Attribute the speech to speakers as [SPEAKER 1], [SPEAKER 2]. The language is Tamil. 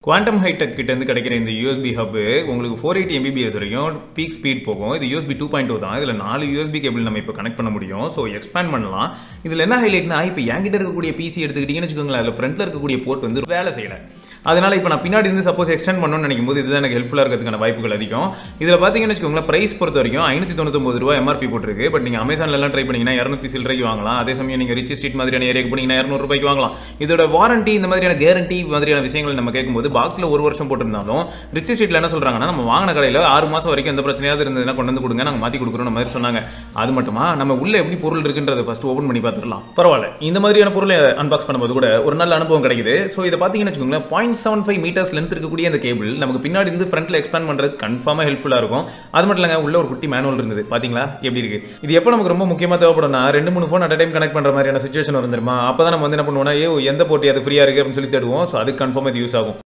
[SPEAKER 1] குவாண்டம் ஹைடெக் கிட்ட இருந்து கிடைக்கிற இந்த யூஎஸ்பி ஹப் உங்களுக்கு ஃபோர் எயிட்டி எம்பிபிஎஸ் வரைக்கும் பீக் ஸ்பீட் போகும் இது யூஎஸ்பி டூ பாயிண்ட் டூ தான் இதில் நாலு யூஎஸ்பி கேபிள் நம்ம இப்போ கனெக்ட் பண்ண முடியும் ஸோ எக்ஸ்பேண்ட் பண்ணலாம் இதில் என்ன ஹைலைட்னா இப்போ என்கிட்ட இருக்கக்கூடிய பிசி எடுத்துக்கிட்டீங்கன்னு வச்சுக்கோங்களேன் அதில் ஃப்ரண்ட்டில் இருக்கக்கூடிய போர்ட் வந்து வேலை செய்யலை அதனால இப்போ நான் பின்னாடி இருந்து சப்போஸ் எக்ஸ்டெண்ட் பண்ணணும்னு நினைக்கும் போது இதுதான் எனக்கு ஹெல்ப்ஃபுல்லாக இருக்கிறதுக்கான வாய்ப்புகள் அதிகம் இதில் பார்த்தீங்கன்னு வச்சுக்கோங்களேன் ப்ரைஸ் பொறுத்த வரைக்கும் ஐநூற்றி தொண்ணூத்தொம்பது ரூபா எம்ஆர்பி போட்டிருக்கு பட் நீங்கள் அமேசான்லாம் ட்ரை பண்ணீங்கன்னா இரநூத்தி சில்லறைக்கு வாங்கலாம் அதே சமயம் நீங்கள் ரிச் ஸ்ட்ரீட் மாதிரியான ஏரியாக்கு போனீங்கன்னா இரநூறுபாய்க்கு வாங்கலாம் இதோட வாரண்டி இந்த மாதிரியான கேரண்டி மாதிரியான விஷயங்கள் நம்ம கேட்கும்போது பாக்ஸில் ஒரு வருஷம் போட்டிருந்தாலும் ரிச் ஸ்ட்ரீட்டில் என்ன சொல்கிறாங்கன்னா நம்ம வாங்கின கடையில் ஆறு மாதம் வரைக்கும் எந்த பிரச்சனையாவது இருந்ததுன்னா கொண்டு வந்து கொடுங்க நாங்கள் மாற்றி கொடுக்குறோம் மாதிரி சொன்னாங்க அது மட்டுமா நம்ம உள்ள எப்படி பொருள் இருக்குன்றதை ஃபஸ்ட் ஓப்பன் பண்ணி பார்த்துக்கலாம் பரவாயில்ல இந்த மாதிரியான பொருளை அன்பாக்ஸ் பண்ணும்போது கூட ஒரு நல்ல அனுபவம் கிடைக்குது ஸோ இதை பார்த்தீங்கன்னு வச்சுக்கோங்களேன் point seven five metres length இருக்கக்கூடிய அந்த கேபிள் நமக்கு பின்னாடி இருந்து ஃப்ரண்ட்டில் எக்ஸ்பேண்ட் பண்ணுறது கன்ஃபார்மாக ஹெல்ப்ஃபுல்லாக இருக்கும் அது மட்டும் இல்லைங்க உள்ள ஒரு குட்டி மேனுவல் இருந்தது பார்த்தீங்களா எப்படி இருக்கு இது எப்போ நமக்கு ரொம்ப முக்கியமாக தேவைப்படும்னா ரெண்டு மூணு ஃபோன் அட் டைம் கனெக்ட் பண்ணுற மாதிரியான சுச்சுவேஷன் வந்துருமா அப்போ தான் நம்ம வந்து என்ன பண்ணுவோம்னா ஏ எந்த போட்டி அது ஃப்ரீயாக இருக்குது அப்படின்னு சொல்லி தேடுவோம் ஸோ அதுக்கு கன்ஃபார்மாக இது யூஸ் ஆகும்